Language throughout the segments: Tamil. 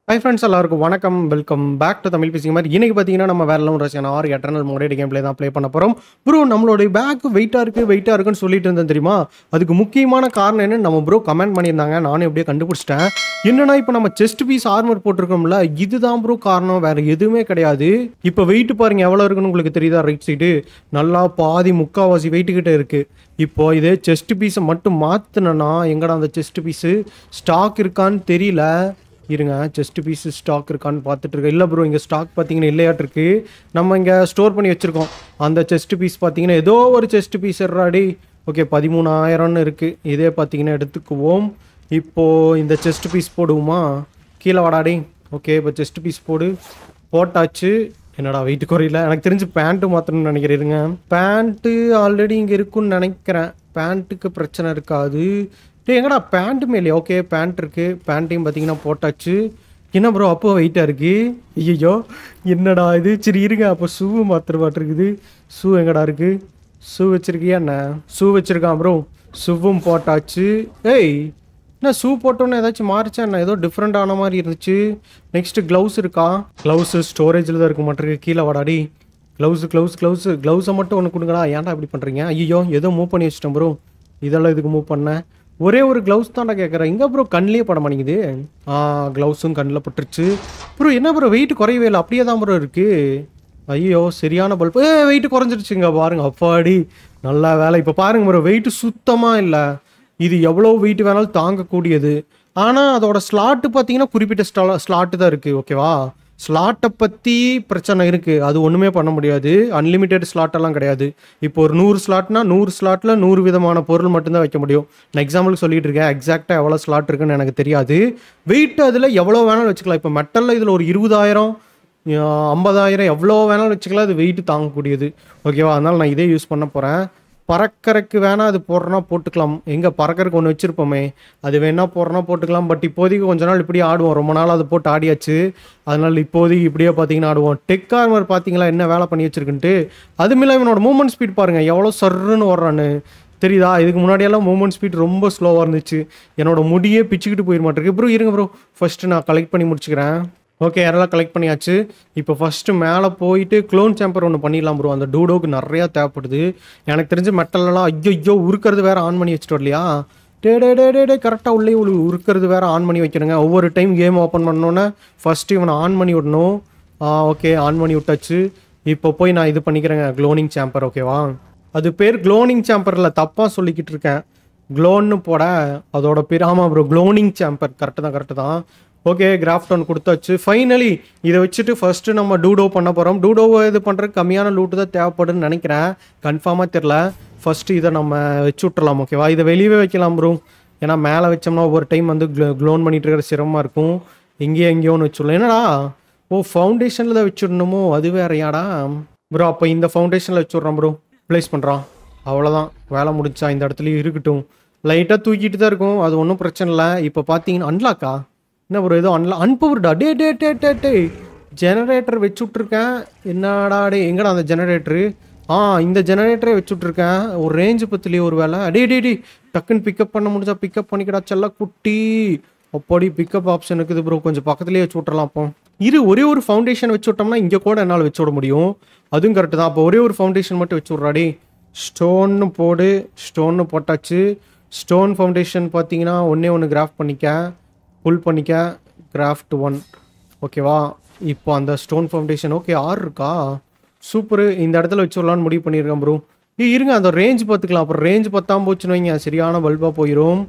ஹை ஃப்ரெண்ட்ஸ் எல்லாருக்கும் வணக்கம் வெல்கம் பேக் டு தமிழ் பேசிங்க மாதிரி இன்னைக்கு பார்த்தீங்கன்னா நம்ம வேற லெவல் ரசிகன் ஆறு எட்டர்னல் மோடேட் கேம் ப்ளே தான் ப்ளே பண்ண போகிறோம் ப்ரோ நம்மளுடைய பேக் வெயிட்டாக இருக்குது வெயிட்டாக இருக்குன்னு சொல்லிட்டு இருந்தேன் தெரியுமா அதுக்கு முக்கியமான காரணம் என்ன நம்ம ப்ரோ கமெண்ட் பண்ணியிருந்தாங்க நானும் எப்படியே கண்டுபிடிச்சிட்டேன் என்னன்னா இப்போ நம்ம செஸ்ட் பீஸ் ஆர்மர் போட்டிருக்கோம்ல இதுதான் ப்ரோ காரணம் வேற எதுவுமே கிடையாது இப்போ வெயிட் பாருங்க எவ்வளோ இருக்குன்னு உங்களுக்கு தெரியுதா ரைட் சைடு நல்லா பாதி முக்காவாசி வெயிட் கிட்ட இருக்கு இப்போ இதே செஸ்ட் பீஸை மட்டும் மாற்றினேன்னா எங்கடா அந்த செஸ்ட் பீஸு ஸ்டாக் இருக்கான்னு தெரியல இருங்க செஸ்ட் பீஸ் ஸ்டாக் இருக்கான்னு பார்த்துட்டு இருக்கேன் இல்லை ப்ரோ இங்கே ஸ்டாக் பார்த்தீங்கன்னா இல்லையாட்டு இருக்கு நம்ம இங்கே ஸ்டோர் பண்ணி வச்சுருக்கோம் அந்த செஸ்ட் பீஸ் பார்த்தீங்கன்னா ஏதோ ஒரு செஸ்ட் பீஸ் எறாடி ஓகே பதிமூணாயிரம்னு இருக்குது இதே பார்த்தீங்கன்னா எடுத்துக்குவோம் இப்போது இந்த செஸ்ட் பீஸ் போடுவோமா கீழே வாடாடி ஓகே இப்போ செஸ்ட் பீஸ் போடு போட்டாச்சு என்னடா வெயிட் குறையில எனக்கு தெரிஞ்சு பேண்ட்டு மாற்றணும்னு நினைக்கிறேன் இருங்க பேண்ட்டு ஆல்ரெடி இங்கே இருக்குன்னு நினைக்கிறேன் பேண்ட்டுக்கு பிரச்சனை இருக்காது டேய் எங்கடா பேண்ட் மேலே ஓகே பேண்ட் இருக்குது பேண்ட்டையும் பார்த்தீங்கன்னா போட்டாச்சு என்ன ப்ரோ அப்போ வெயிட்டாக இருக்கு ஐயோ என்னடா இது சரி இருங்க அப்போ ஷூ மாத்திரமாட்டு இருக்குது ஷூ எங்கடா இருக்கு ஷூ வச்சிருக்கியா என்ன ஷூ வச்சிருக்கான் ப்ரோ ஷூவும் போட்டாச்சு ஏய் என்ன ஷூ போட்டோன்னே ஏதாச்சும் மாறிச்சா என்ன ஏதோ டிஃப்ரெண்ட் ஆன மாதிரி இருந்துச்சு நெக்ஸ்ட் க்ளவுஸ் இருக்கா க்ளவுஸ் ஸ்டோரேஜில் தான் இருக்க மாட்டிருக்கு கீழே வாடாடி க்ளவுஸ் க்ளவுஸ் க்ளவுஸ் க்ளவுஸை மட்டும் ஒன்று கொடுங்கடா ஏன்டா இப்படி பண்ணுறீங்க ஐயோ ஏதோ மூவ் பண்ணி வச்சிட்டேன் ப்ரோ இதெல்லாம் இதுக்கு மூவ் பண்ணேன் ஒரே ஒரு க்ளவுஸ் தான்டா கேட்குறேன் எங்கே ப்ரோ கண்ணிலே பட மாட்டேங்குது ஆ க்ளவுஸும் கண்ணில் பட்டுருச்சு ப்ரோ என்ன ப்ரோ வெயிட் குறையவே இல்லை அப்படியே தான் ப்ரோ இருக்குது ஐயோ சரியான பல்ப் ஏ வெயிட் குறைஞ்சிருச்சுங்க பாருங்க அப்பாடி நல்லா வேலை இப்போ பாருங்க ப்ரோ வெயிட் சுத்தமாக இல்லை இது எவ்வளோ வெயிட் வேணாலும் தாங்கக்கூடியது ஆனால் அதோட ஸ்லாட்டு பார்த்தீங்கன்னா குறிப்பிட்ட ஸ்லா ஸ்லாட்டு தான் இருக்குது ஓகேவா ஸ்லாட்டை பற்றி பிரச்சனை இருக்குது அது ஒன்றுமே பண்ண முடியாது அன்லிமிட்டெட் ஸ்லாட்டெல்லாம் கிடையாது இப்போ ஒரு நூறு ஸ்லாட்னா நூறு ஸ்லாட்டில் நூறு விதமான பொருள் மட்டும்தான் வைக்க முடியும் நான் எக்ஸாம்பிளுக்கு சொல்லிட்டு இருக்கேன் எக்ஸாக்டாக எவ்வளோ ஸ்லாட் இருக்குன்னு எனக்கு தெரியாது வெயிட் அதில் எவ்வளோ வேணாலும் வச்சுக்கலாம் இப்போ மெட்டலில் இதில் ஒரு இருபதாயிரம் ஐம்பதாயிரம் எவ்வளோ வேணாலும் வச்சுக்கலாம் அது வெயிட் தாங்கக்கூடியது ஓகேவா அதனால் நான் இதே யூஸ் பண்ண போகிறேன் பறக்கறக்கு வேணா அது போடுறனா போட்டுக்கலாம் எங்கே பறக்கறக்கு ஒன்று வச்சுருப்போமே அது வேணா போடுறனா போட்டுக்கலாம் பட் இப்போதைக்கு கொஞ்ச நாள் இப்படியே ஆடுவோம் ரொம்ப நாள் அது போட்டு ஆடியாச்சு அதனால் இப்போதைக்கு இப்படியே பார்த்தீங்கன்னா ஆடுவோம் டெக் ஆர்மர் பார்த்தீங்களா என்ன வேலை பண்ணி வச்சிருக்குன்ட்டு அதுமில்ல இவனோட மூவ்மெண்ட் ஸ்பீட் பாருங்கள் எவ்வளோ சர்ருன்னு ஓடுறான்னு தெரியுதா இதுக்கு முன்னாடியெல்லாம் மூவ்மெண்ட் ஸ்பீட் ரொம்ப ஸ்லோவாக இருந்துச்சு என்னோட முடியே பிச்சுக்கிட்டு போயிட மாட்டேருக்கு ப்ரோ இருங்க ப்ரோ ஃபஸ்ட்டு நான் கலெக்ட் பண்ணி முடிச்சுக்கிறேன் ஓகே யாரெல்லாம் கலெக்ட் பண்ணியாச்சு இப்போ ஃபஸ்ட்டு மேலே போயிட்டு க்ளோன் சாம்பர் ஒன்று பண்ணிடலாம் ப்ரோ அந்த டூடோக்கு நிறையா தேவைப்படுது எனக்கு தெரிஞ்ச மெட்டல்லாம் ஐயோ ஐயோ உருக்கிறது வேறு ஆன் பண்ணி வச்சுட்டு வரலையா டே டே டே டே டே கரெக்டாக உள்ளே உள்ள உருக்கிறது வேறு ஆன் பண்ணி வைக்கணுங்க ஒவ்வொரு டைம் கேம் ஓப்பன் பண்ணோன்னே ஃபஸ்ட்டு இவனை ஆன் பண்ணி விடணும் ஓகே ஆன் பண்ணி விட்டாச்சு இப்போ போய் நான் இது பண்ணிக்கிறேங்க க்ளோனிங் சாம்பர் ஓகேவா அது பேர் க்ளோனிங் சாம்பரில் தப்பாக சொல்லிக்கிட்டு இருக்கேன் க்ளோன்னு போட அதோட பேர் ஆமாம் ப்ரோ க்ளோனிங் சாம்பர் கரெக்டு தான் கரெக்டு தான் ஓகே கிராஃப்ட் கொடுத்தாச்சு ஃபைனலி இதை வச்சுட்டு ஃபஸ்ட்டு நம்ம டூடோ பண்ண போகிறோம் டூடோவை இது பண்ணுறதுக்கு கம்மியான லூட்டு தான் தேவைப்படுன்னு நினைக்கிறேன் கன்ஃபார்மாக தெரில ஃபஸ்ட்டு இதை நம்ம வச்சு விட்றலாம் ஓகேவா இதை வெளியவே வைக்கலாம் ப்ரோ ஏன்னா மேலே வச்சோம்னா ஒவ்வொரு டைம் வந்து க்ளோன் பண்ணிட்டு இருக்கிற சிரமமாக இருக்கும் எங்கேயோ எங்கேயோன்னு வச்சுடலாம் என்னடா ஓ ஃபவுண்டேஷனில் தான் வச்சுடணுமோ அது வேறையாடா ப்ரோ அப்போ இந்த ஃபவுண்டேஷனில் வச்சுட்றோம் ப்ரோ ப்ளேஸ் பண்ணுறான் அவ்வளோதான் வேலை முடிச்சா இந்த இடத்துலையும் இருக்கட்டும் லைட்டாக தூக்கிட்டு தான் இருக்கும் அது ஒன்றும் பிரச்சனை இல்லை இப்போ பார்த்தீங்கன்னா அன்லாக்கா என்ன ப்ரோ ஏதோ அன்லா அன்பவர்டா டே டே டே டே டே ஜெனரேட்டர் வச்சு விட்ருக்கேன் என்னடா டே எங்கடா அந்த ஜெனரேட்டரு ஆ இந்த ஜெனரேட்டரே வச்சு விட்ருக்கேன் ஒரு ரேஞ்சு பத்துலேயே ஒரு வேலை டே டே டே டக்குன்னு பிக்கப் பண்ண முடிஞ்சா பிக்கப் பண்ணிக்கடா செல்ல குட்டி அப்படி பிக்கப் ஆப்ஷன் இருக்குது ப்ரோ கொஞ்சம் பக்கத்துலேயே வச்சு விட்றலாம் அப்போ இரு ஒரே ஒரு ஃபவுண்டேஷன் வச்சு விட்டோம்னா இங்கே கூட என்னால் வச்சு விட முடியும் அதுவும் கரெக்டு தான் அப்போ ஒரே ஒரு ஃபவுண்டேஷன் மட்டும் வச்சு விட்றாடி ஸ்டோன்னு போடு ஸ்டோன்னு போட்டாச்சு ஸ்டோன் ஃபவுண்டேஷன் பார்த்தீங்கன்னா ஒன்றே ஒன்று கிராஃப்ட் பண்ணிக்க புல் பண்ணிக்க கிராஃப்ட் ஒன் ஓகேவா இப்போ அந்த ஸ்டோன் ஃபவுண்டேஷன் ஓகே ஆறு இருக்கா சூப்பரு இந்த இடத்துல வச்சு விடலான்னு முடிவு பண்ணியிருக்கேன் ப்ரோ ஏ இருங்க அந்த ரேஞ்ச் பார்த்துக்கலாம் அப்புறம் ரேஞ்ச் பத்தாம போச்சுன்னு வைங்க சரியான பல்பாக போயிடும்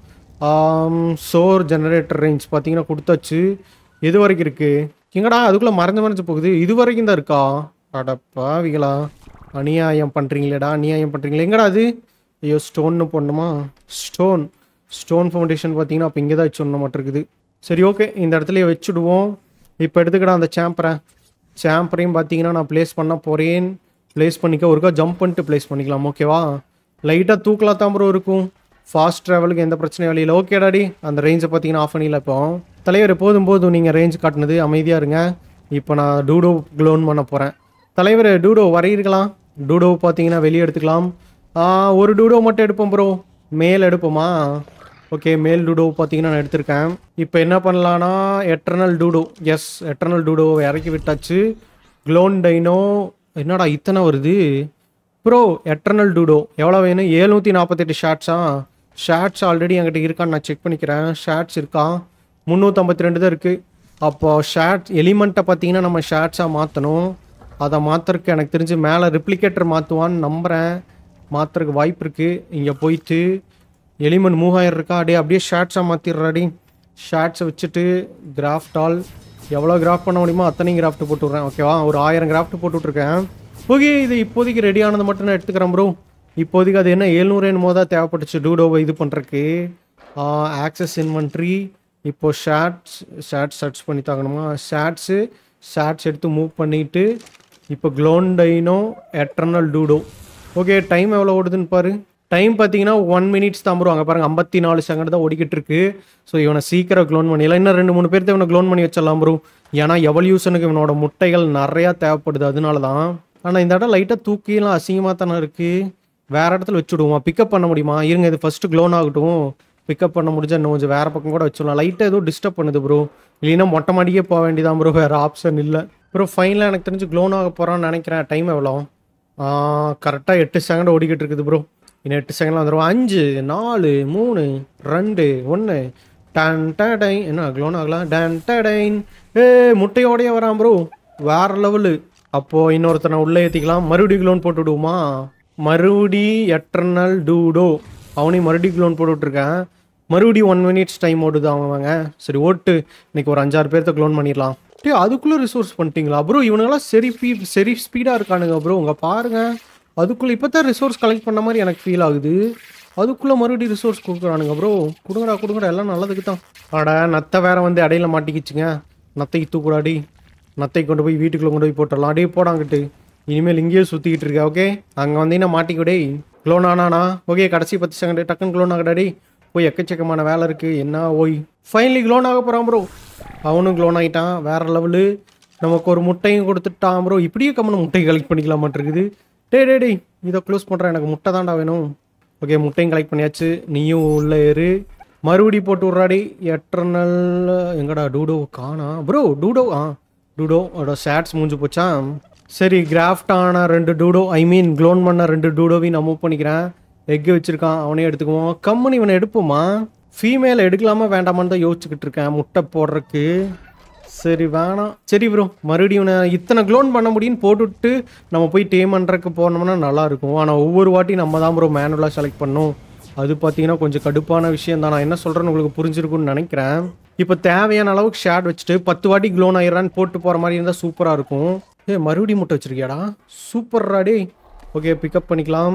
சோர் ஜெனரேட்டர் ரேஞ்ச் பார்த்தீங்கன்னா கொடுத்தாச்சு எது வரைக்கும் இருக்குது எங்கடா அதுக்குள்ளே மறைஞ்சு மறைஞ்சு போகுது இது வரைக்கும் தான் இருக்கா அடப்பாவிகளா அநியாயம் பண்ணுறீங்களேடா அநியாயம் பண்ணுறீங்களே எங்கடா அது ஐயோ ஸ்டோன்னு போடணுமா ஸ்டோன் ஸ்டோன் ஃபவுண்டேஷன் பார்த்தீங்கன்னா அப்போ இங்கே தான் வச்சு மட்டும் இருக்குது சரி ஓகே இந்த இடத்துல வச்சுடுவோம் இப்போ எடுத்துக்கிட அந்த சாம்பரை சாம்பரையும் பார்த்தீங்கன்னா நான் ப்ளேஸ் பண்ண போகிறேன் ப்ளேஸ் பண்ணிக்க ஒருக்கா ஜம்ப் பண்ணிட்டு ப்ளேஸ் பண்ணிக்கலாம் ஓகேவா லைட்டாக தூக்கலாம் தான் ப்ரோ இருக்கும் ஃபாஸ்ட் ட்ராவலுக்கு எந்த பிரச்சனையும் இல்லை ஓகே டாடி அந்த ரேஞ்சை பார்த்தீங்கன்னா ஆஃப் பண்ணிடல இப்போ தலைவர் போதும் போதும் நீங்கள் ரேஞ்ச் காட்டினது அமைதியாக இருங்க இப்போ நான் டூடோ க்ளோன் பண்ண போகிறேன் தலைவர் டூடோ வரையிருக்கலாம் டூடோ பார்த்தீங்கன்னா வெளியே எடுத்துக்கலாம் ஒரு டூடோ மட்டும் எடுப்போம் ப்ரோ மேல் எடுப்போமா ஓகே மேல் டூடோ பார்த்தீங்கன்னா நான் எடுத்திருக்கேன் இப்போ என்ன பண்ணலான்னா எட்டர்னல் டூடோ எஸ் எட்டர்னல் டூடோவை இறக்கி விட்டாச்சு க்ளோன் டைனோ என்னடா இத்தனை வருது ப்ரோ எட்டர்னல் டூடோ எவ்வளோ வேணும் ஏழ்நூற்றி நாற்பத்தெட்டு ஷார்ட்ஸா ஷார்ட்ஸ் ஆல்ரெடி என்கிட்ட இருக்கான்னு நான் செக் பண்ணிக்கிறேன் ஷார்ட்ஸ் இருக்கா முந்நூற்றம்பத்தி ரெண்டு தான் இருக்குது அப்போ ஷார்ட் எலிமெண்ட்டை பார்த்தீங்கன்னா நம்ம ஷார்ட்ஸாக மாற்றணும் அதை மாற்றுறதுக்கு எனக்கு தெரிஞ்சு மேலே ரிப்ளிகேட்டர் மாற்றுவான்னு நம்புகிறேன் மாற்றுறதுக்கு வாய்ப்பு இருக்குது இங்கே போயிட்டு எலிமெண்ட் மூவாயிரம் இருக்கா அப்படியே அப்படியே ஷார்ட்ஸாக மாற்றிடுறாடி ஷார்ட்ஸை வச்சுட்டு கிராஃப்ட் ஆல் எவ்வளோ கிராஃப்ட் பண்ண முடியுமோ அத்தனையும் கிராஃப்ட் போட்டு விட்றேன் ஓகேவா ஒரு ஆயிரம் கிராஃப்ட் போட்டு விட்ருக்கேன் ஓகே இது இப்போதைக்கு ரெடி ஆனது மட்டும் நான் எடுத்துக்கிறேன் ப்ரோ இப்போதைக்கு அது என்ன ஏழ்நூறு என்னமோ தான் தேவைப்பட்டுச்சு டூடோவை இது பண்ணுறக்கு ஆக்சஸ் இன்வென்ட்ரி இப்போ ஷார்ட்ஸ் ஷார்ட்ஸ் சர்ச் பண்ணி தாங்கணுமா ஷார்ட்ஸு ஷார்ட்ஸ் எடுத்து மூவ் பண்ணிவிட்டு இப்போ clone dino eternal dodo okay time எவ்வளோ ஓடுதுன்னு பாரு டைம் பார்த்தீங்கன்னா ஒன் மினிட்ஸ் தான் ப்ரோ அங்கே பாருங்க ஐம்பத்தி நாலு செகண்ட் தான் ஓடிக்கிட்டு இருக்கு ஸோ இவனை சீக்கிரம் க்ளோன் பண்ணிடலாம் இன்னும் ரெண்டு மூணு பேர்த்த இவனை க்ளோன் பண்ணி வச்சிடலாம் ப்ரோ ஏன்னா எவல்யூஷனுக்கு இவனோட முட்டைகள் நிறையா தேவைப்படுது அதனால தான் ஆனால் இந்த இடம் லைட்டாக தூக்கிலாம் அசிங்கமாக தானே இருக்குது வேற இடத்துல வச்சுடுவோமா பிக்கப் பண்ண முடியுமா இருங்க இது ஃபஸ்ட்டு க்ளோன் ஆகட்டும் பிக்கப் பண்ண முடிஞ்சா இன்னும் கொஞ்சம் வேறு பக்கம் கூட வச்சிடலாம் லைட்டாக ஏதோ டிஸ்டர்ப் பண்ணுது ப்ரோ இல்லைன்னா மொட்டை மாடியே போக வேண்டியதான் ப்ரோ வேறு ஆப்ஷன் இல்லை ப்ரோ ஃபைனலாக எனக்கு தெரிஞ்சு க்ளோன் ஆக போகிறான்னு நினைக்கிறேன் டைம் எவ்வளோ கரெக்டாக எட்டு செகண்ட் ஓடிக்கிட்டு இருக்குது ப்ரோ இன்னும் எட்டு செகண்ட்ல வந்துடும் அஞ்சு நாலு மூணு ரெண்டு ஒன்று டன் டடைன் என்ன க்ளோன் ஆகலாம் டன் டடைன் ஏ முட்டையோடய வரான் ப்ரோ வேற லெவலு அப்போது இன்னொருத்தனை உள்ளே ஏற்றிக்கலாம் மறுபடியும் க்ளோன் போட்டு விடுவோமா மறுபடி எட்டர்னல் டூடோ அவனையும் மறுபடியும் க்ளோன் போட்டு விட்ருக்கேன் மறுபடியும் ஒன் மினிட்ஸ் டைம் ஓடுது அவங்க சரி ஓட்டு இன்னைக்கு ஒரு அஞ்சாறு பேர்த்த க்ளோன் பண்ணிடலாம் டே அதுக்குள்ளே ரிசோர்ஸ் பண்ணிட்டீங்களா ப்ரோ இவனுங்கெல்லாம் சரி ஃபீ சரி ஸ்பீடாக இருக்கானுங்க ப்ரோ உங்க பாருங்க அதுக்குள்ளே இப்போ தான் ரிசோர்ஸ் கலெக்ட் பண்ண மாதிரி எனக்கு ஃபீல் ஆகுது அதுக்குள்ளே மறுபடியும் ரிசோர்ஸ் கொடுக்குறானுங்க ப்ரோ கொடுங்கடா கொடுங்கடா எல்லாம் நல்லதுக்கு தான் அட நத்தை வேற வந்து இடையில மாட்டிக்கிச்சுங்க நத்தைக்கு தூக்குடாடி நத்தை கொண்டு போய் வீட்டுக்குள்ளே கொண்டு போய் போட்டுடலாம் அப்படியே போடாங்கிட்டு இனிமேல் இங்கேயே சுற்றிக்கிட்டு இருக்கா ஓகே அங்கே வந்தீங்கன்னா மாட்டிக்கூடே க்ளோன் ஆனானா ஓகே கடைசி பத்து செகண்ட் டக்குன்னு க்ளோன் ஆகடாடி போய் எக்கச்சக்கமான வேலை இருக்குது என்ன ஓய் ஃபைனலி க்ளோன் ஆக போகிறான் ப்ரோ அவனும் க்ளோன் ஆகிட்டான் வேற லெவலு நமக்கு ஒரு முட்டையும் கொடுத்துட்டான் ப்ரோ இப்படியே கம்மனு முட்டை கலெக்ட் பண்ணிக்கலாம் மாட்டிருக்குது டே டே டேய் இதை க்ளோஸ் பண்ணுறேன் எனக்கு முட்டை தான்டா வேணும் ஓகே முட்டையும் கலெக்ட் பண்ணியாச்சு நீயும் உள்ளே ஏறு மறுபடி போட்டு விட்றாடி எட்டர்னல் எங்கடா டூடோ காணா ப்ரோ டூடோ ஆ டூடோ அதோட ஷேட்ஸ் மூஞ்சி போச்சா சரி கிராஃப்ட் ஆன ரெண்டு டூடோ ஐ மீன் க்ளோன் பண்ண ரெண்டு டூடோவையும் நான் மூவ் பண்ணிக்கிறேன் எக்கு வச்சிருக்கான் அவனே எடுத்துக்குவோம் கம்மனி இவனை எடுப்போமா ஃபீமேல் எடுக்கலாமா வேண்டாமான்னு தான் யோசிச்சுக்கிட்டு இருக்கேன் முட்டை போடுறதுக்கு சரி வேணாம் சரி ப்ரோ மறுபடியும் இவனை இத்தனை க்ளோன் பண்ண முடியும்னு போட்டுவிட்டு நம்ம போய் டேம் பண்ணுறதுக்கு போனோம்னா நல்லா இருக்கும் ஆனால் ஒவ்வொரு வாட்டி நம்ம தான் ப்ரோ மேனுவலாக செலக்ட் பண்ணோம் அது பார்த்தீங்கன்னா கொஞ்சம் கடுப்பான விஷயம் தான் நான் என்ன சொல்கிறேன்னு உங்களுக்கு புரிஞ்சிருக்கும்னு நினைக்கிறேன் இப்போ தேவையான அளவுக்கு ஷேட் வச்சுட்டு பத்து வாட்டி க்ளோன் ஆயிடுறான்னு போட்டு போகிற மாதிரி இருந்தால் சூப்பராக இருக்கும் ஏ மறுபடியும் முட்டை வச்சிருக்கியாடா சூப்பர்ரா டே ஓகே பிக்கப் பண்ணிக்கலாம்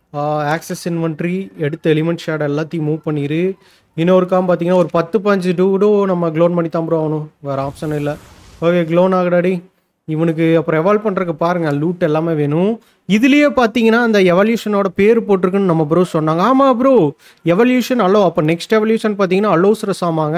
ஆக்சஸ் இன்வென்ட்ரி எடுத்த எலிமெண்ட் ஷேட் எல்லாத்தையும் மூவ் பண்ணிடு இன்னொருக்காம் பார்த்தீங்கன்னா ஒரு பத்து பஞ்சு டூடோ நம்ம க்ளோன் பண்ணி தான் ப்ரோ ஆகணும் வேறு ஆப்ஷன் இல்லை ஓகே க்ளோன் ஆகடாடி இவனுக்கு அப்புறம் எவால்வ் பண்ணுறதுக்கு பாருங்க லூட் எல்லாமே வேணும் இதுலேயே பார்த்தீங்கன்னா அந்த எவல்யூஷனோட பேர் போட்டிருக்குன்னு நம்ம ப்ரோ சொன்னாங்க ஆமாம் ப்ரோ எவல்யூஷன் அலோ அப்போ நெக்ஸ்ட் எவல்யூஷன் பார்த்தீங்கன்னா அலோஸ்ரஸ் ஆமாங்க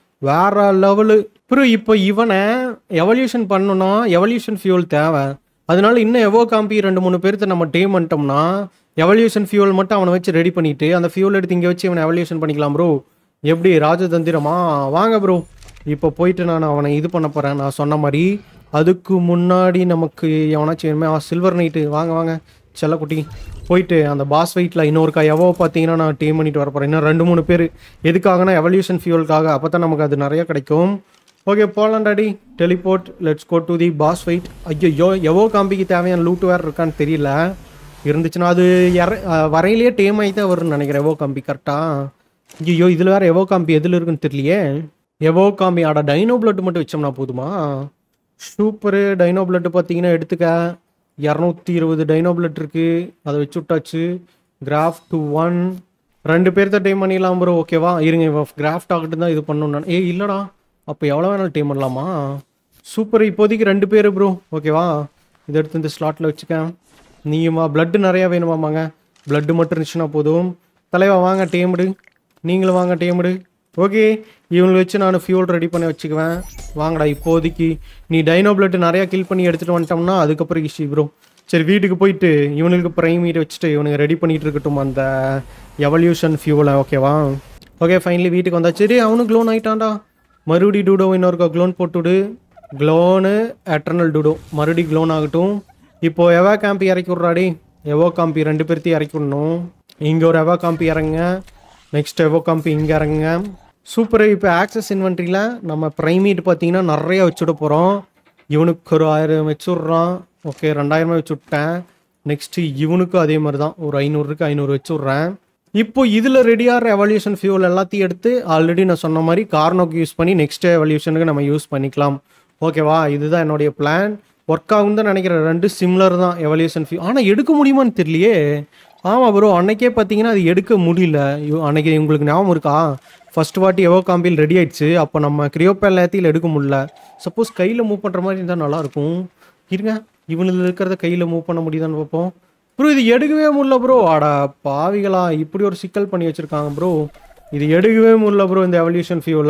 வேற லெவலு ப்ரோ இப்போ இவனை எவல்யூஷன் பண்ணணும்னா எவல்யூஷன் ஃபியூல் தேவை அதனால இன்னும் எவோ காம்பி ரெண்டு மூணு பேர்த்த நம்ம டே பண்ணிட்டோம்னா எவல்யூஷன் ஃபியூல் மட்டும் அவனை வச்சு ரெடி பண்ணிட்டு அந்த ஃபியூல் எடுத்து இங்கே வச்சு இவனை எவல்யூஷன் பண்ணிக்கலாம் ப்ரோ எப்படி ராஜதந்திரமா வாங்க ப்ரோ இப்போ போயிட்டு நான் அவனை இது பண்ண போகிறேன் நான் சொன்ன மாதிரி அதுக்கு முன்னாடி நமக்கு எவனாச்சும் வேணுமே சில்வர் நைட்டு வாங்க வாங்க செல்லக்குட்டி போயிட்டு அந்த பாஸ் வெயிட்டில் இன்னொருக்கா எவ்வளோ பார்த்தீங்கன்னா நான் டீம் பண்ணிட்டு வர போகிறேன் இன்னும் ரெண்டு மூணு பேர் எதுக்காகனா எவல்யூஷன் ஃபியூலுக்காக அப்போ தான் நமக்கு அது நிறைய கிடைக்கும் ஓகே போகலாம் டாடி teleport let's go to the boss wait ஐயோ எவ்வளோ காம்பிக்கு தேவையான லூட் வேறு இருக்கான்னு தெரியல இருந்துச்சுன்னா அது இற அஹ் வரையிலேயே டேம் ஆகி தான் வரும்னு நினைக்கிறேன் எவோ காம்பி கரெக்டாக ஐயோ இதில் வேறு எவோ காம்பி எதில் இருக்குன்னு தெரியலையே எவோ காம்பி ஆட டைனோ பிளட் மட்டும் வச்சோம்னா போதுமா சூப்பரு டைனோ பிளட் பார்த்தீங்கன்னா எடுத்துக்க இரநூத்தி இருபது டைனோ பிளட் இருக்குது அதை வச்சு விட்டாச்சு கிராஃப் டு ஒன் ரெண்டு பேர்த்த டைம் பண்ணிடலாம் ப்ரோ ஓகேவா இருங்க இவன் கிராஃப்ட் ஆகிட்டு தான் இது பண்ணணும் நான் ஏய் இல்லைடா அப்போ எவ்வளோ வேணாலும் டைம் பண்ணலாமா சூப்பர் இப்போதைக்கு ரெண்டு பேர் ப்ரோ ஓகேவா இதை எடுத்து இந்த ஸ்லாட்டில் வச்சுக்கேன் நீயுமா பிளட்டு நிறையா வேணுமாமாங்க பிளட்டு மட்டும் இருந்துச்சுன்னா போதும் தலைவா வாங்க டேமுடு நீங்களும் வாங்க டேமுடு ஓகே இவங்களை வச்சு நான் ஃபியூல் ரெடி பண்ணி வச்சுக்குவேன் வாங்கடா இப்போதைக்கு நீ டைனோ பிளட் நிறையா கில் பண்ணி எடுத்துகிட்டு வந்துட்டோம்னா அதுக்கப்புறம் இஷ்யூ ப்ரோ சரி வீட்டுக்கு போயிட்டு இவனுக்கு ப்ரைம் மீட் வச்சுட்டு இவனுங்க ரெடி பண்ணிட்டு இருக்கட்டும் அந்த எவல்யூஷன் ஃபியூலை ஓகேவா ஓகே ஃபைனலி வீட்டுக்கு வந்தாச்சு சரி அவனும் க்ளோன் ஆயிட்டான்டா மறுபடி டூடோ இன்னொருக்கா க்ளோன் போட்டுவிடு க்ளோனு எட்டர்னல் டூடோ மறுபடி க்ளோன் ஆகட்டும் இப்போ எவா காம்பி இறக்கி விட்றாடி எவோ காம்பி ரெண்டு பேர்த்தையும் இறக்கி விடணும் இங்கே ஒரு எவா காம்பி இறங்குங்க நெக்ஸ்ட் எவோ காம்பி இங்கே இறங்குங்க சூப்பர் இப்போ ஆக்சஸ் இன்வென்ட்ரியில் நம்ம ப்ரைமேட் பார்த்தீங்கன்னா நிறைய வச்சுட போகிறோம் இவனுக்கு ஒரு ஆயிரம் வச்சு விட்றான் ஓகே ரெண்டாயிரமா வச்சு விட்டேன் நெக்ஸ்ட்டு இவனுக்கும் அதே மாதிரி தான் ஒரு ஐநூறுக்கு ஐநூறு வச்சு விட்றேன் இப்போ இதில் ரெடியாக எவல்யூஷன் ஃபியூல் எல்லாத்தையும் எடுத்து ஆல்ரெடி நான் சொன்ன மாதிரி கார்னோக்கு யூஸ் பண்ணி நெக்ஸ்ட் எவல்யூஷனுக்கு நம்ம யூஸ் பண்ணிக்கலாம் ஓகேவா இதுதான் என்னுடைய பிளான் ஒர்க் ஆகும் தான் நினைக்கிறேன் ரெண்டு சிம்லர் தான் எவல்யூஷன் ஃபியூ ஆனால் எடுக்க முடியுமான்னு தெரியலையே ஆமாம் ப்ரோ அன்னைக்கே பார்த்தீங்கன்னா அது எடுக்க முடியல ஐயோ, அன்னைக்கு உங்களுக்கு ஞாபகம் இருக்கா ஃபர்ஸ்ட் வாட்டி எவோ காம்பியில் ரெடி ஆயிடுச்சு அப்போ நம்ம கிரியோப்பேல் எல்லாத்தையும் எடுக்க முடியல சப்போஸ் கையில் மூவ் பண்ணுற மாதிரி இருந்தால் நல்லாயிருக்கும் இருங்க இவனில் இருக்கிறத கையில் மூவ் பண்ண முடியுதான்னு பார்ப்போம் ப்ரோ இது எடுக்கவே முடியல ப்ரோ ஆடா பாவிகளா இப்படி ஒரு சிக்கல் பண்ணி வச்சுருக்காங்க ப்ரோ இது எடுக்கவே முடியல ப்ரோ இந்த எவல்யூஷன் ஃபியூவில்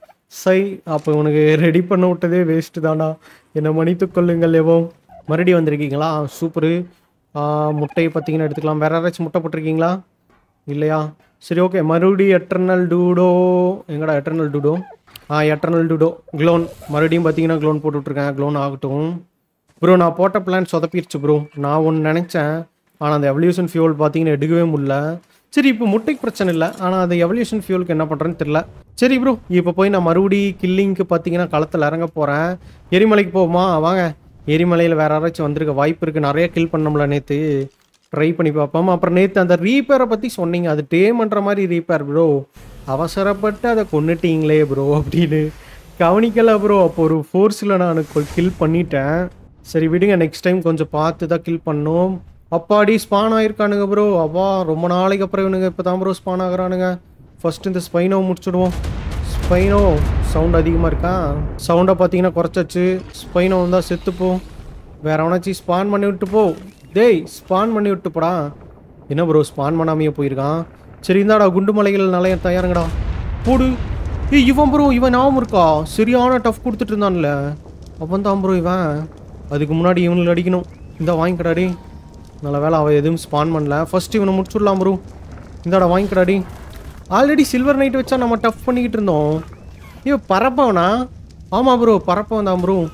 சை அப்போ உனக்கு ரெடி பண்ண விட்டதே வேஸ்ட்டு தானா என்னை மன்னித்து கொள்ளுங்கள் எவோ மறுபடியும் வந்திருக்கீங்களா சூப்பரு முட்டையை பார்த்தீங்கன்னா எடுத்துக்கலாம் வேற யாராச்சும் முட்டை போட்டிருக்கீங்களா இல்லையா சரி ஓகே மறுபடியும் எட்டர்னல் டூடோ எங்கடா எட்டர்னல் டூடோ ஆ எட்டர்னல் டூடோ க்ளோன் மறுபடியும் பார்த்தீங்கன்னா க்ளோன் போட்டு விட்ருக்கேன் க்ளோன் ஆகட்டும் ப்ரோ நான் போட்ட பிளான் சொதப்பிடுச்சு ப்ரோ நான் ஒன்று நினச்சேன் ஆனால் அந்த எவல்யூஷன் ஃபியூல் பார்த்தீங்கன்னா எடுக்கவே முடியல சரி இப்போ முட்டைக்கு பிரச்சனை இல்லை ஆனால் அந்த எவல்யூஷன் ஃபியூலுக்கு என்ன பண்ணுறேன்னு தெரில சரி ப்ரோ இப்போ போய் நான் மறுபடி கில்லிங்க்கு பார்த்தீங்கன்னா களத்தில் இறங்க போகிறேன் எரிமலைக்கு போவோமா வாங்க எரிமலையில் வேற யாராச்சும் வந்திருக்க வாய்ப்பு இருக்குது நிறைய கில் பண்ணோம்ல நேற்று ட்ரை பண்ணி பார்ப்போம் அப்புறம் நேற்று அந்த ரீப்பேரை பற்றி சொன்னீங்க அது டே பண்ணுற மாதிரி ரீப்பேர் ப்ரோ அவசரப்பட்டு அதை கொண்டுட்டீங்களே ப்ரோ அப்படின்னு கவனிக்கல ப்ரோ அப்போ ஒரு ஃபோர்ஸில் நான் கில் பண்ணிட்டேன் சரி விடுங்க நெக்ஸ்ட் டைம் கொஞ்சம் பார்த்து தான் கில் பண்ணோம் அப்பாடி ஸ்பான் ஆயிருக்கானுங்க ப்ரோ அப்பா ரொம்ப நாளைக்கு அப்புறம் இவனுங்க இப்போ தான் ப்ரோ ஸ்பான் ஆகுறானுங்க ஃபர்ஸ்ட் இந்த ஸ்பைனோ முடிச்சிடுவோம் ஸ்பைனோ சவுண்ட் அதிகமாக இருக்கா சவுண்டை பார்த்தீங்கன்னா குறைச்சாச்சு ஸ்பைனோ வந்தால் செத்துப்போ வேற எவனாச்சும் ஸ்பான் பண்ணி விட்டு போ டேய் ஸ்பான் பண்ணி விட்டு போடா என்ன ப்ரோ ஸ்பான் பண்ணாமையே போயிருக்கான் சரி இந்தாடா குண்டு மலைகள் நிலைய தயாருங்கடா போடு ஏய் இவன் ப்ரோ இவன் ஞாபகம் இருக்கா சரியான டஃப் கொடுத்துட்டு இருந்தான்ல அவன் தான் ப்ரோ இவன் அதுக்கு முன்னாடி இவனுக்கு அடிக்கணும் இந்த வாங்கிக்கடாடி நல்ல வேலை அவன் எதுவும் ஸ்பான் பண்ணல ஃபர்ஸ்ட் இவனை முடிச்சுடலாம் ப்ரோ இந்தாடா வாங்கிக்கடாடி ஆல்ரெடி சில்வர் நைட் வச்சா நம்ம டஃப் பண்ணிக்கிட்டு இருந்தோம் இவன் பறப்பவனா ஆமாம் ப்ரோ பறப்பவன் தான் ப்ரோ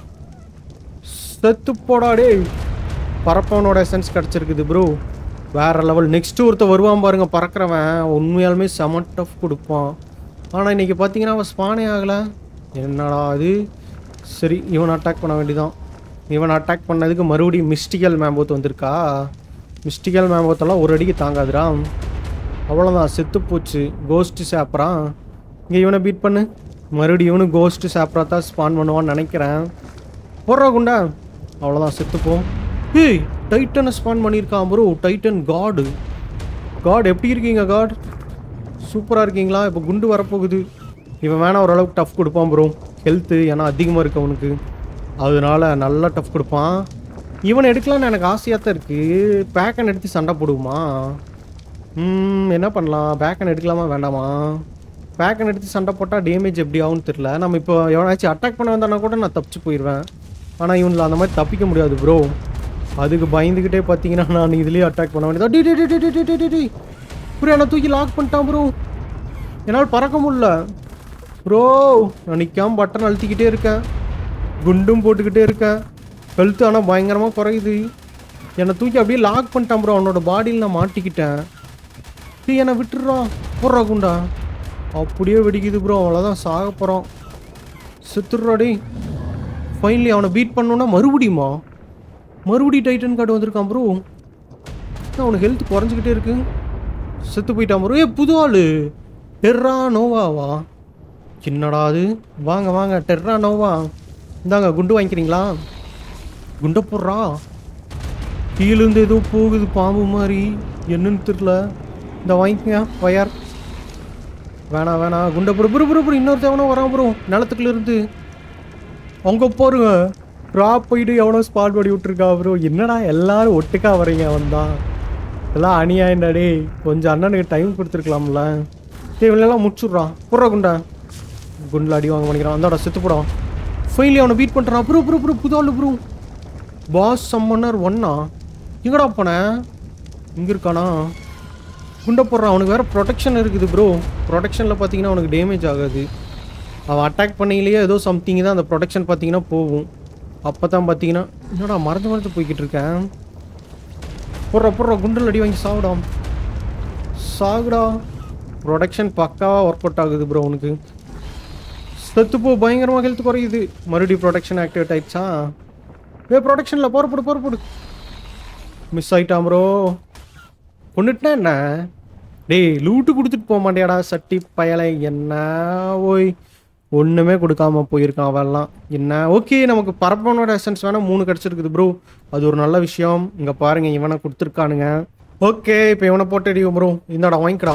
செத்து போடா டேய் பறப்பவனோட எசன்ஸ் கிடச்சிருக்குது ப்ரோ வேற லெவல் நெக்ஸ்ட் ஒருத்த வருவான் பாருங்க பறக்கிறவன் உண்மையாலுமே செம டஃப் கொடுப்பான் ஆனால் இன்னைக்கு பார்த்தீங்கன்னா அவன் ஸ்பானே ஆகலை என்னடா அது சரி இவன் அட்டாக் பண்ண வேண்டியதான் இவன் அட்டாக் பண்ணதுக்கு மறுபடியும் மிஸ்டிக்கல் மேம்போத் வந்திருக்கா மிஸ்டிக்கல் மேம்போத்தெல்லாம் ஒரு அடிக்கு தாங்காதுடா அவ்வளோதான் செத்து போச்சு கோஸ்ட் சாப்பிட்றான் இங்கே இவனை பீட் பண்ணு மறுபடியும் இவனு கோஸ்ட் சாப்பிட்றா தான் ஸ்பான் பண்ணுவான்னு நினைக்கிறேன் போடுறா குண்டா அவ்வளோதான் செத்துப்போம் ஏய் டைட்டனை ஸ்பான் பண்ணியிருக்கான் ப்ரோ டைட்டன் காடு காட் எப்படி இருக்கீங்க காட் சூப்பராக இருக்கீங்களா இப்போ குண்டு வரப்போகுது இவன் வேணா ஓரளவுக்கு டஃப் கொடுப்பான் ப்ரோ ஹெல்த்து ஏன்னா அதிகமாக இருக்கு அவனுக்கு அதனால நல்லா டஃப் கொடுப்பான் இவனை எடுக்கலாம்னு எனக்கு ஆசையாக தான் இருக்குது பேக்கன் எடுத்து சண்டை போடுவோமா ம், என்ன பண்ணலாம் பேக்கன் எடுக்கலாமா வேண்டாமா பேக்கன் எடுத்து சண்டை போட்டால் டேமேஜ் எப்படி ஆகும்னு தெரில நம்ம இப்போ எவனாச்சும் அட்டாக் பண்ண வந்தானா கூட நான் தப்பிச்சு போயிடுவேன் ஆனால் இவனில் அந்த மாதிரி தப்பிக்க முடியாது ப்ரோ அதுக்கு பயந்துக்கிட்டே பார்த்தீங்கன்னா நான் இதுலேயே அட்டாக் பண்ண வேண்டியதா டி டி டி டி டி டி டி டி ப்ரோ என்னை தூக்கி லாக் பண்ணிட்டான் ப்ரோ என்னால் பறக்க முடியல ப்ரோ நான் நிற்காம பட்டன் அழுத்திக்கிட்டே இருக்கேன் குண்டும் போட்டுக்கிட்டே இருக்கேன் கழுத்து ஆனால் பயங்கரமாக குறையுது என்னை தூக்கி அப்படியே லாக் பண்ணிட்டான் ப்ரோ அவனோட பாடியில் நான் மாட்டிக்கிட்டேன் டீ என்னை விட்டுடுறான் போடுறா குண்டா அப்படியே வெடிக்குது ப்ரோ அவ்வளோதான் சாக போகிறோம் செத்துடுறாடி ஃபைனலி அவனை பீட் பண்ணோன்னா மறுபடியுமா மறுபடி டைட்டன் கார்டு வந்திருக்கான் ப்ரோ அவனுக்கு ஹெல்த் குறைஞ்சிக்கிட்டே இருக்கு செத்து போயிட்டான் ப்ரோ ஏ புது ஆளு டெர்ரா நோவாவா என்னடா அது வாங்க வாங்க டெர்ரா நோவா இந்தாங்க குண்டு வாங்கிக்கிறீங்களா குண்டை போடுறா கீழேருந்து ஏதோ போகுது பாம்பு மாதிரி என்னன்னு தெரில இந்த வாங்கிக்கங்க வயர் வேணாம் வேணாம் குண்டை போடு புரு புரு புரு இன்னொருத்தவனோ வரான் ப்ரோ நிலத்துக்குள்ள இருந்து அங்கே பாருங்க ட்ராப் போயிட்டு எவனோ ஸ்பாட் படி விட்டுருக்கா ப்ரோ என்னடா எல்லாரும் ஒட்டுக்கா வரீங்க அவன் தான் எல்லாம் அநியாயம்டா டேய் கொஞ்சம் அண்ணனுக்கு டைம் கொடுத்துருக்கலாம்ல டேய் இவனெல்லாம் முடிச்சுட்றான் புறா குண்டா குண்டில் அடி வாங்க பண்ணிக்கிறான் அந்தாடா செத்து போடான் ஃபைனலி அவனை பீட் பண்ணுறான் ப்ரோ ப்ரோ ப்ரோ புது ஆளு ப்ரோ பாஸ் சம்மனர் ஒன்னா எங்கடா போனேன் இங்கே இருக்கானா குண்டை போடுறான் அவனுக்கு வேற ப்ரொடெக்ஷன் இருக்குது ப்ரோ ப்ரொடெக்ஷனில் பார்த்தீங்கன்னா அவனுக்கு டேமேஜ் ஆகாது அவன் அட்டாக் பண்ணையிலேயே ஏதோ சம்திங் தான் அந்த ப்ரொடெக்ஷன் பார்த்தீங்கன்னா போகும் அப்போ தான் பார்த்தீங்கன்னா என்னடா மறந்து மறந்து போய்கிட்டு இருக்கேன் போடுற போடுற குண்டில் அடி வாங்கி சாகுடாம் சாகுடா ப்ரொடக்ஷன் பக்காவாக ஒர்க் அவுட் ஆகுது ப்ரோ உனக்கு செத்துப்போ பயங்கரமாக ஹெல்த் குறையுது மறுபடியும் ப்ரொடக்ஷன் ஆக்டிவேட் ஆயிடுச்சா ஏ ப்ரொடக்ஷனில் போற போடு போற போடு மிஸ் ஆயிட்டான் ப்ரோ கொண்டுட்டா என்ன டேய் லூட்டு கொடுத்துட்டு போக மாட்டியாடா சட்டி பயலை என்ன ஓய் ஒன்றுமே கொடுக்காம போயிருக்கான் அவெல்லாம் என்ன ஓகே நமக்கு பரப்பனோட எசன்ஸ் வேணால் மூணு கிடச்சிருக்குது ப்ரோ அது ஒரு நல்ல விஷயம் இங்கே பாருங்க இவனை கொடுத்துருக்கானுங்க ஓகே இப்போ இவனை போட்டு அடிக்கும் ப்ரோ இந்தாடா வாங்கிக்கடா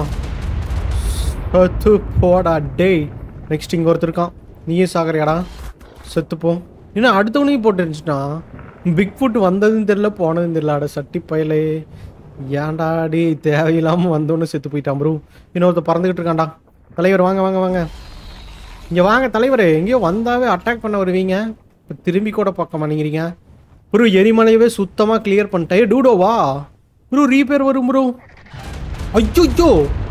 செத்து போடா டேய் நெக்ஸ்ட் இங்கே ஒருத்தர் இருக்கான் நீயே சாகறியாடா செத்துப்போ என்ன அடுத்தவனையும் போட்டு இருந்துச்சுட்டான் பிக் ஃபுட் வந்ததுன்னு தெரியல போனதுன்னு தெரியல அட சட்டி பயலே ஏன்டா டே தேவையில்லாமல் வந்தோன்னு செத்து போயிட்டான் ப்ரோ இன்னொருத்தர் பறந்துக்கிட்டு இருக்கான்டா தலைவர் வாங்க வாங்க வாங்க இங்கே வாங்க தலைவரே எங்கேயோ வந்தாவே அட்டாக் பண்ண வருவீங்க இப்போ திரும்பி கூட பார்க்க மாட்டேங்கிறீங்க ப்ரோ எரிமலையவே சுத்தமாக கிளியர் பண்ணிட்டேன் ஏ டூடோ வா ப்ரோ ரீபேர் வரும் ப்ரோ ஐயோ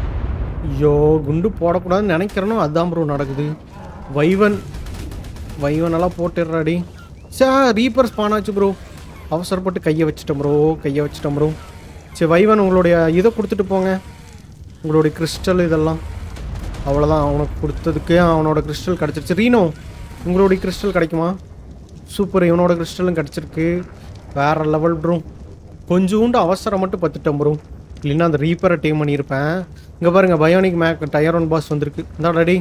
ஐயோ குண்டு போடக்கூடாதுன்னு நினைக்கிறனோ அதுதான் ப்ரோ நடக்குது வைவன் வைவனெல்லாம் போட்டுடுறாடி சா ரீப்பர் ஸ்பான் ஆச்சு ப்ரோ அவசரப்பட்டு கையை வச்சுட்டேன் ப்ரோ கையை வச்சுட்டேன் ப்ரோ சரி வைவன் உங்களுடைய இதை கொடுத்துட்டு போங்க உங்களுடைய கிறிஸ்டல் இதெல்லாம் அவ்வளோதான் அவனுக்கு கொடுத்ததுக்கு அவனோட கிறிஸ்டல் கிடச்சிருச்சு ரீனோ உங்களுடைய கிறிஸ்டல் கிடைக்குமா சூப்பர் இவனோட கிறிஸ்டலும் கிடச்சிருக்கு வேற லெவல் ப்ரோ கொஞ்சோண்டு அவசரம் மட்டும் பத்துட்டேன் ப்ரோ இல்லைன்னா அந்த ரீப்பரை டீம் பண்ணியிருப்பேன் இங்கே பாருங்க bionic mech tier one boss வந்திருக்கு இந்தா ரெடி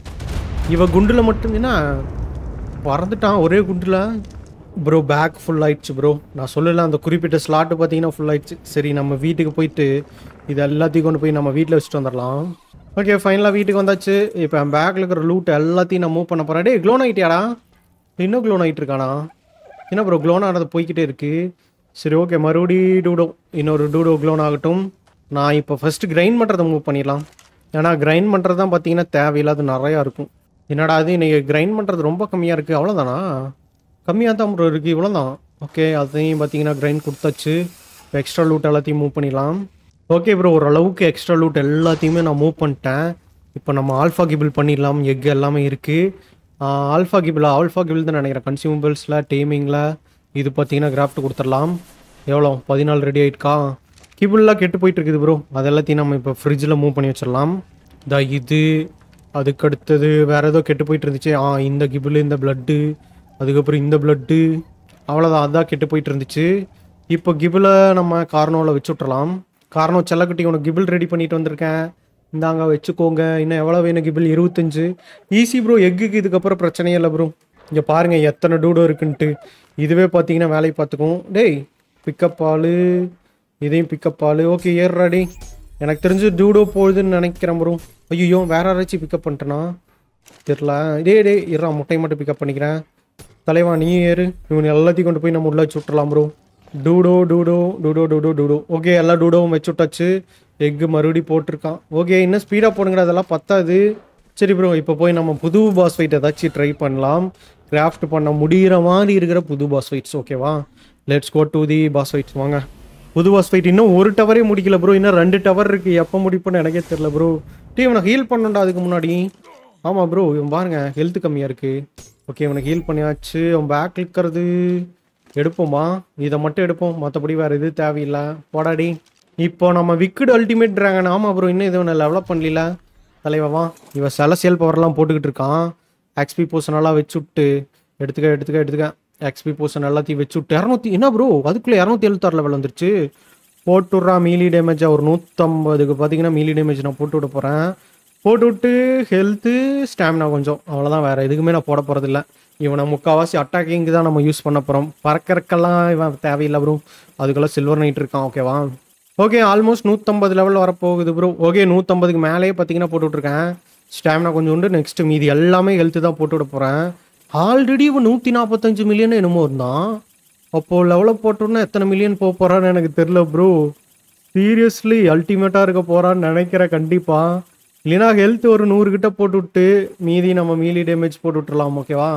இவ குண்டில் மட்டும் என்ன பறந்துட்டான் ஒரே குண்டில் ப்ரோ பேக் ஃபுல் ஆயிடுச்சு ப்ரோ நான் சொல்லல அந்த குறிப்பிட்ட ஸ்லாட்டு பார்த்தீங்கன்னா ஃபுல் ஆயிடுச்சு சரி நம்ம வீட்டுக்கு போயிட்டு இது எல்லாத்தையும் கொண்டு போய் நம்ம வீட்டில் வச்சுட்டு வந்துடலாம் ஓகே ஃபைனலாக வீட்டுக்கு வந்தாச்சு இப்போ என் பேக்கில் இருக்கிற லூட் எல்லாத்தையும் நான் மூவ் பண்ண போகிறேன் டே க்ளோன் ஆகிட்டியாடா இன்னும் க்ளோன் ஆகிட்டு இருக்கானா என்ன ப்ரோ க்ளோன் ஆனது போய்கிட்டே இருக்கு சரி ஓகே மறுபடி டூடோ இன்னொரு டூடோ க்ளோன் ஆகட்டும் நான் இப்போ ஃபஸ்ட்டு கிரைண்ட் பண்ணுறதை மூவ் பண்ணிடலாம் ஏன்னா கிரைண்ட் பண்ணுறது தான் பார்த்தீங்கன்னா தேவையில்லாத நிறையா இருக்கும் என்னடா அது இன்னைக்கு கிரைண்ட் பண்ணுறது ரொம்ப கம்மியாக இருக்குது அவ்வளோதானா கம்மியாக தான் ப்ரோ இருக்குது இவ்வளோ தான் ஓகே அதையும் பார்த்தீங்கன்னா கிரைண்ட் கொடுத்தாச்சு எக்ஸ்ட்ரா லூட் எல்லாத்தையும் மூவ் பண்ணிடலாம் ஓகே ப்ரோ ஓரளவுக்கு எக்ஸ்ட்ரா லூட் எல்லாத்தையுமே நான் மூவ் பண்ணிட்டேன் இப்போ நம்ம ஆல்ஃபா கிபிள் பண்ணிடலாம் எக் எல்லாமே இருக்குது ஆல்ஃபா கிபிள் ஆல்ஃபா கிபிள் தான் நினைக்கிறேன் கன்சியூமபிள்ஸில் டேமிங்கில் இது பார்த்தீங்கன்னா கிராஃப்ட் கொடுத்துடலாம் எவ்வளோ பதினாலு ரெடி ஆயிட்டுக்கா கிபிள்லாம் கெட்டு போயிட்டு இருக்குது ப்ரோ அது எல்லாத்தையும் நம்ம இப்போ ஃப்ரிட்ஜில் மூவ் பண்ணி வச்சிடலாம் இந்த இது அதுக்கு அடுத்தது வேற ஏதோ கெட்டு போயிட்டு இருந்துச்சு ஆ இந்த கிபிள் இந்த பிளட்டு அதுக்கப்புறம் இந்த பிளட்டு அவ்வளோதான் அதான் கெட்டு போயிட்டு இருந்துச்சு இப்போ கிபிளை நம்ம கார்னோவில் வச்சு விட்றலாம் கார்னோ செல்லக்குட்டி உனக்கு கிபிள் ரெடி பண்ணிட்டு வந்திருக்கேன் இந்தாங்க வச்சுக்கோங்க இன்னும் எவ்வளோ வேணும் கிபிள் இருபத்தஞ்சு ஈஸி ப்ரோ எக்குக்கு இதுக்கப்புறம் பிரச்சனையே இல்லை ப்ரோ இங்கே பாருங்க எத்தனை டூடோ இருக்குன்ட்டு இதுவே பார்த்தீங்கன்னா வேலையை பார்த்துக்கும் டேய் பிக்கப் ஆளு இதையும் பிக்கப் ஆளு ஓகே ஏறுறாடி எனக்கு தெரிஞ்சு டூடோ போகுதுன்னு நினைக்கிறேன் ப்ரோ ஐயோ வேற யாராச்சும் பிக்கப் பண்ணிட்டேனா தெரில டே டே இருறா முட்டையை மட்டும் பிக்கப் பண்ணிக்கிறேன் தலைவா நீ ஏறு இவன் எல்லாத்தையும் கொண்டு போய் நம்ம உள்ள வச்சு விட்டுறலாம் ப்ரோ டூடோ டூடோ டூடோ டூடோ டூடோ ஓகே எல்லா டூடோவும் வச்சு விட்டாச்சு எக்கு மறுபடி போட்டிருக்கான் ஓகே இன்னும் ஸ்பீடாக போடுங்கடா அதெல்லாம் பத்தாது சரி ப்ரோ இப்போ போய் நம்ம புது பாஸ் ஃபைட் ஏதாச்சும் ட்ரை பண்ணலாம் கிராஃப்ட் பண்ண முடிகிற மாதிரி இருக்கிற புது பாஸ் ஃபைட்ஸ் ஓகேவா let's go to the boss fights வாங்க புது பாஸ் ஃபைட் இன்னும் ஒரு டவரே முடிக்கல ப்ரோ இன்னும் ரெண்டு டவர் இருக்கு எப்போ முடிப்போன்னு எனக்கே தெரியல ப்ரோ டீ இவனை ஹீல் பண்ணணும்டா அதுக்கு முன்னாடி ஆமாம் ப்ரோ இவன் பாருங்க ஹெல்த் கம்மியாக இருக்கு ஓகே இவனுக்கு ஹீல் பண்ணியாச்சு அவன் பேக் இருக்கிறது எடுப்போமா இதை மட்டும் எடுப்போம் மற்றபடி வேறு எது தேவையில்லை போடாடி இப்போ நம்ம விக்குடு அல்டிமேட் ட்ராகன் ஆமாம் ப்ரோ இன்னும் இது ஒன்று டெவலப் பண்ணல தலைவா இவன் செலசியல் பவர்லாம் போட்டுக்கிட்டு இருக்கான் எக்ஸ்பி போர்ஷன் எல்லாம் வச்சு விட்டு எடுத்துக்க எடுத்துக்க எடுத்துக்க எக்ஸ்பி போர்ஷன் எல்லாத்தையும் வச்சு விட்டு இரநூத்தி என்ன ப்ரோ அதுக்குள்ளே இரநூத்தி எழுபத்தாறு லெவல் வந்துருச்சு போட்டுடுறா மீலி டேமேஜாக ஒரு நூற்றம்பதுக்கு பார்த்தீங்கன்னா மீலி டேமேஜ் நான் போட்டு விட போகிறேன் போட்டு விட்டு ஹெல்த்து ஸ்டாமினா கொஞ்சம் அவ்வளோதான் வேறு எதுக்குமே நான் போட போகிறதில்ல இவனை முக்கால்வாசி அட்டாக்கிங்க்கு தான் நம்ம யூஸ் பண்ண போகிறோம் பறக்கறக்கெல்லாம் இவன் தேவையில்லை ப்ரோ அதுக்கெல்லாம் சில்வர் நைட் இருக்கான் ஓகேவா ஓகே ஆல்மோஸ்ட் நூற்றம்பது லெவல் வரப்போகுது ப்ரோ ஓகே நூற்றம்பதுக்கு மேலேயே பார்த்தீங்கன்னா போட்டு விட்ருக்கேன் ஸ்டாமினா கொஞ்சம் உண்டு நெக்ஸ்ட் மீதி எல்லாமே ஹெல்த்து தான் போட்டு விட போகிறேன் ஆல்ரெடி இவன் நூற்றி நாற்பத்தஞ்சு மில்லியன் என்னமோ இருந்தான் அப்போது லெவலில் போட்டோன்னா எத்தனை மில்லியன் போக போகிறான்னு எனக்கு தெரில ப்ரோ சீரியஸ்லி அல்டிமேட்டாக இருக்க போகிறான்னு நினைக்கிறேன் கண்டிப்பாக இல்லைனா ஹெல்த் ஒரு நூறு கிட்ட போட்டு விட்டு மீதி நம்ம மீலி டேமேஜ் போட்டு விட்டுறலாம் ஓகேவா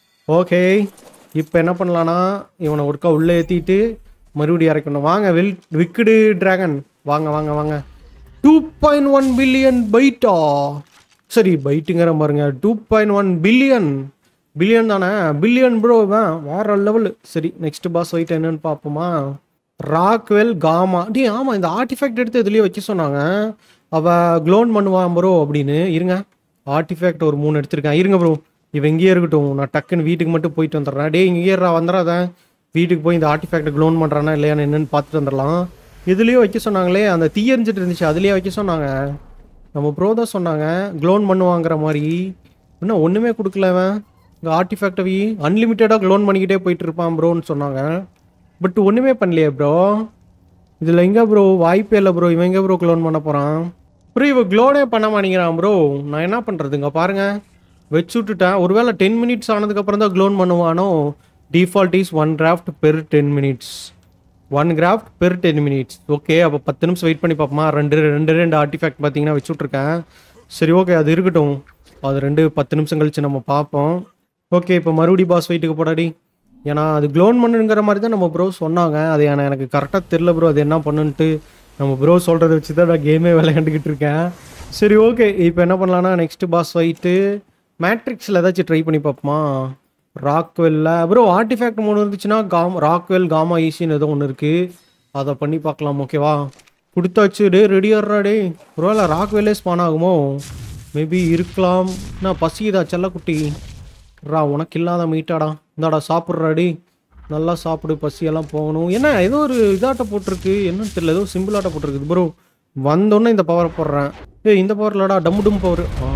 ஓகே இப்போ என்ன பண்ணலான்னா இவனை ஒருக்கா உள்ளே ஏற்றிட்டு மறுபடியும் இறக்கணும் வாங்க வில் விக்குடு டிராகன் வாங்க வாங்க வாங்க டூ பாயிண்ட் ஒன் பில்லியன் பைட்டா சரி பைட்டுங்கிற பாருங்க two point one billion billion தானே பில்லியன் ப்ரோ வேற லெவல் சரி நெக்ஸ்ட் பாஸ் ஃபைட் என்னன்னு பார்ப்போமா ராக்வெல் காமா டே ஆமாம் இந்த ஆர்டிஃபேக்ட் எடுத்து இதுலேயே வைக்க சொன்னாங்க அவள் க்ளோன் பண்ணுவான் ப்ரோ அப்படின்னு இருங்க ஆர்டிஃபேக்ட் ஒரு மூணு எடுத்திருக்கேன் இருங்க ப்ரோ இவன் இங்கேயே இருக்கட்டும் நான் டக்குன்னு வீட்டுக்கு மட்டும் போயிட்டு வந்துடுறேன் டே இங்கேயே வந்துடாத வீட்டுக்கு போய் இந்த ஆர்டிஃபேக்ட் க்ளோன் பண்ணுறானா இல்லையான்னு என்னன்னு பார்த்துட்டு வந்துடலாம் இதுலேயே வைக்க சொன்னாங்களே அந்த தீ எரிஞ்சிட்டு இருந்துச்சு அதுலேயே வைக்க சொன்னாங்க நம்ம ப்ரோ தான் சொன்னாங்க க்ளோன் பண்ணுவாங்கிற மாதிரி இன்னும் ஒன்றுமே கொடுக்கல அவன் இந்த ஆர்டிஃபேக்டவி அன்லிமிட்டடாக க்ளோன் பண்ணிக்கிட்டே போயிட்டு இருப்பான் ப்ரோன்னு சொன்னாங்க பட் ஒன்றுமே பண்ணலையே ப்ரோ இதில் எங்கே ப்ரோ வாய்ப்பே இல்லை ப்ரோ இவன் எங்கே ப்ரோ க்ளோன் பண்ண போகிறான் ப்ரோ இவன் க்ளோனே பண்ண மாட்டேங்கிறான் ப்ரோ நான் என்ன பண்ணுறதுங்க பாருங்க வச்சு விட்டுட்டேன் ஒருவேளை டென் மினிட்ஸ் ஆனதுக்கப்புறம் தான் க்ளோன் பண்ணுவானோ default is one craft per ten minutes one craft per ten minutes okay அப்போ பத்து நிமிஷம் வெயிட் பண்ணி பார்ப்போமா ரெண்டு ரெண்டு ரெண்டு ஆர்டிஃபேக்ட் பார்த்தீங்கன்னா வச்சு விட்ருக்கேன் சரி ஓகே அது இருக்கட்டும் அது ரெண்டு பத்து நிமிஷம் கழிச்சு நம்ம பார்ப்போம் ஓகே இப்போ மறுபடி பாஸ் வெயிட்டுக்கு போடாடி ஏன்னா அது க்ளோன் பண்ணுங்கிற மாதிரி தான் நம்ம ப்ரோ சொன்னாங்க அது ஏன்னா எனக்கு கரெக்டாக தெரில ப்ரோ அது என்ன பண்ணுன்ட்டு நம்ம ப்ரோ சொல்கிறத வச்சு தான் நான் கேமே விளையாண்டுக்கிட்டு இருக்கேன் சரி ஓகே இப்போ என்ன பண்ணலான்னா நெக்ஸ்ட் பாஸ் ஃபைட்டு மேட்ரிக்ஸில் ஏதாச்சும் ட்ரை பண்ணி பார்ப்போமா ராக்வெல்ல ப்ரோ ஆர்டிஃபேக்ட் மூணு இருந்துச்சுன்னா காம் ராக்வெல் காமா ஈஸின்னு ஏதோ ஒன்று இருக்குது அதை பண்ணி பார்க்கலாம் ஓகேவா கொடுத்தாச்சு டே ரெடி ஆடுறா டே ஒருவேளை ராக்வெல்லே ஸ்பான் ஆகுமோ மேபி இருக்கலாம் நான் பசிக்குதா செல்லக்குட்டி ரா உனக்கு இல்லாத மீட்டாடா இந்தாடா சாப்பிட்றாடி நல்லா சாப்பிடு பசியெல்லாம் போகணும் என்ன ஏதோ ஒரு இதாட்ட போட்டிருக்கு என்னன்னு தெரியல ஏதோ சிம்பிள் ஆட்ட போட்டிருக்குது ப்ரோ வந்தோடனே இந்த பவரை போடுறேன் ஏய் இந்த பவர் இல்லடா டம் டும் பவர் ஆ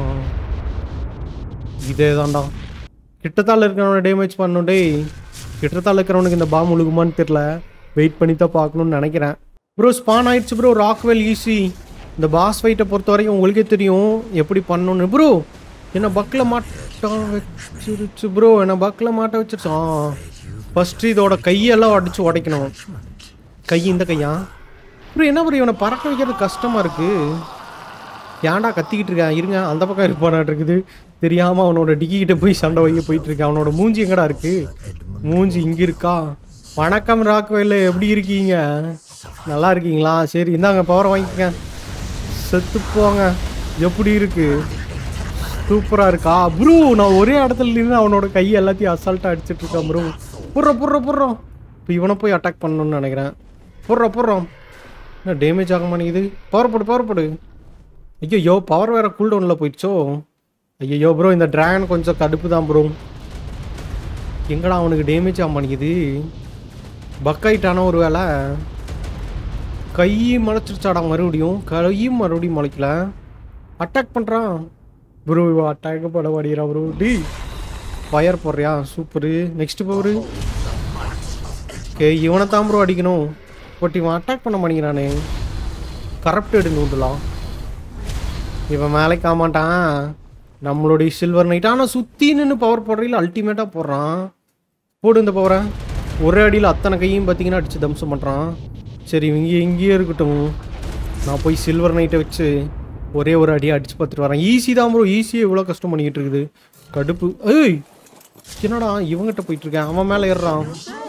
இதே தான்டா கிட்டத்தால இருக்கிறவனை டேமேஜ் பண்ணணும் டேய் கிட்டத்தால இருக்கிறவனுக்கு இந்த பாம் உழுகுமான்னு தெரியல வெயிட் பண்ணி தான் பார்க்கணும்னு நினைக்கிறேன் ப்ரோ ஸ்பான் ஆயிடுச்சு ப்ரோ ராக்வெல் ஈஸி இந்த பாஸ் ஃபைட்டை பொறுத்த வரைக்கும் உங்களுக்கே தெரியும் எப்படி பண்ணணும்னு ப்ரோ என்ன பக்கில் மாட்ட வச்சிருச்சு ப்ரோ என்ன பக்கில் மாட்ட வச்சிருச்சு ஆ ஃபஸ்ட்டு இதோட கையெல்லாம் அடிச்சு உடைக்கணும் கை இந்த கையா ப்ரோ என்ன ப்ரோ இவனை பறக்க வைக்கிறது கஷ்டமாக இருக்குது ஏன்டா கத்திக்கிட்டு இருக்கேன் இருங்க அந்த பக்கம் இருப்பானாட்டு இருக்குது தெரியாம அவனோட டிக்கிட்ட போய் சண்டை வைக்க போயிட்டு இருக்கேன் அவனோட மூஞ்சி எங்கடா இருக்கு மூஞ்சி இங்க இருக்கா வணக்கம் ராக்வேல எப்படி இருக்கீங்க நல்லா இருக்கீங்களா சரி இந்தாங்க பவர் வாங்கிக்கங்க செத்து போங்க எப்படி இருக்கு சூப்பரா இருக்கா ப்ரூ நான் ஒரே இடத்துல நின்று அவனோட கை எல்லாத்தையும் அசால்ட்டா அடிச்சிட்டு இருக்கேன் ப்ரூ புடுறோம் புடுறோம் புடுறோம் இப்போ இவனை போய் அட்டாக் பண்ணணும்னு நினைக்கிறேன் புடுறோம் புடுறோம் என்ன டேமேஜ் ஆக மாட்டேங்குது பவர் போடு பவர் போடு ஐயோ பவர் வேற கூல் டவுனில் போயிடுச்சோ ஐயோ ப்ரோ இந்த டிராகன் கொஞ்சம் கடுப்பு தான் ப்ரோ எங்கடா அவனுக்கு டேமேஜ் ஆக மாட்டேங்குது பக்காயிட்டான ஒரு வேலை கை முளைச்சிருச்சாடா மறுபடியும் கையும் மறுபடியும் முளைக்கல அட்டாக் பண்ணுறான் ப்ரோ அட்டாக் பண்ண மாட்டேங்கிறா ப்ரோ டி ஃபயர் போடுறியா சூப்பரு நெக்ஸ்ட் பவரு ஓகே இவனை தான் ப்ரோ அடிக்கணும் பட் இவன் அட்டாக் பண்ண மாட்டேங்கிறானே கரப்டடு நூண்டுலாம் இவன் மேலே மாட்டான் நம்மளுடைய சில்வர் நைட் ஆனால் சுற்றி நின்று பவர் போடுறீங்கள அல்டிமேட்டாக போடுறான் போடு இந்த பவரை ஒரே அடியில் அத்தனை கையும் பார்த்தீங்கன்னா அடிச்சு தம்சம் பண்ணுறான் சரி இங்கே இங்கேயே இருக்கட்டும் நான் போய் சில்வர் நைட்டை வச்சு ஒரே ஒரு அடியை அடிச்சு பார்த்துட்டு வரேன் ஈஸி தான் ப்ரோ ஈஸியாக இவ்வளோ கஷ்டம் பண்ணிக்கிட்டு இருக்குது கடுப்பு ஏய் என்னடா இவங்கிட்ட போயிட்டு இருக்கேன் அவன் மேலே ஏறுறான்